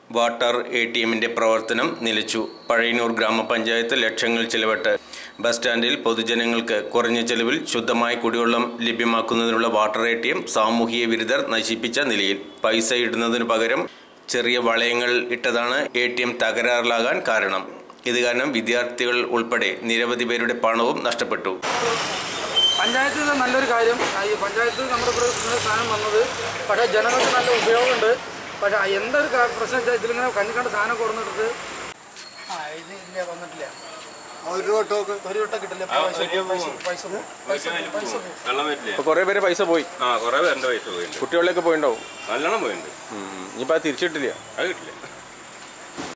Water A T എമ്മിന്റെ പ്രവർത്തനം നിലച്ചു പഴയന്നൂർ ഗ്രാമപഞ്ചായത്ത് ലക്ഷങ്ങൾ ചിലവിട്ട് ബസ് സ്റ്റാൻഡിൽ പൊതുജനങ്ങൾക്ക് കുറഞ്ഞ ചെലവിൽ ശുദ്ധമായ കുടിവെള്ളം ലഭ്യമാക്കുന്നതിനുള്ള വാട്ടർ എ ടി എം സാമൂഹിക വിരുദ്ധർ നശിപ്പിച്ച നിലയിൽ പൈസ ഇടുന്നതിനു പകരം ചെറിയ വളയങ്ങൾ ഇട്ടതാണ് എ ടി എം തകരാറിലാകാൻ കാരണം ഇത് കാരണം വിദ്യാർത്ഥികൾ ഉൾപ്പെടെ നിരവധി പേരുടെ പണവും നഷ്ടപ്പെട്ടു പഞ്ചായത്തിൽ നിന്ന് നല്ലൊരു കാര്യം ആ, ഈ പഞ്ചായത്തിൽ നമ്മുടെ ഇവിടെ ഇങ്ങനെ സാധനം വന്നത് പക്ഷേ ജനങ്ങൾക്ക് നല്ല ഉപയോഗമുണ്ട് പക്ഷേ ആ എന്തൊരു കാ- പ്രശ്നം വെച്ചാൽ ഇതിലിങ്ങനെ കണ്ണി കണ്ട സാധനം കൊടുത്തിട്ട് ആ ഇത് ഇല്ല വന്നിട്ടില്ല ഒരു രൂപ ടോക്ക് ഒരു വട്ടം കിട്ടില്ല പൈസ പൈസ പൈസ പോകും. പൈസ പോകും. പൈസ പോകും. വെള്ളം വരില്ലേ അപ്പോൾ കുറേ പേര് പൈസ പോയി ആ കുറേ പേരുടെ പൈസ പോയിട്ടുണ്ട് കുട്ടികളിലൊക്കെ പോയിണ്ടാവും നല്ലോണം പോയിട്ടുണ്ട് ഇനിയിപ്പോൾ അത് തിരിച്ചിട്ടില്ല അത് കിട്ടില്ല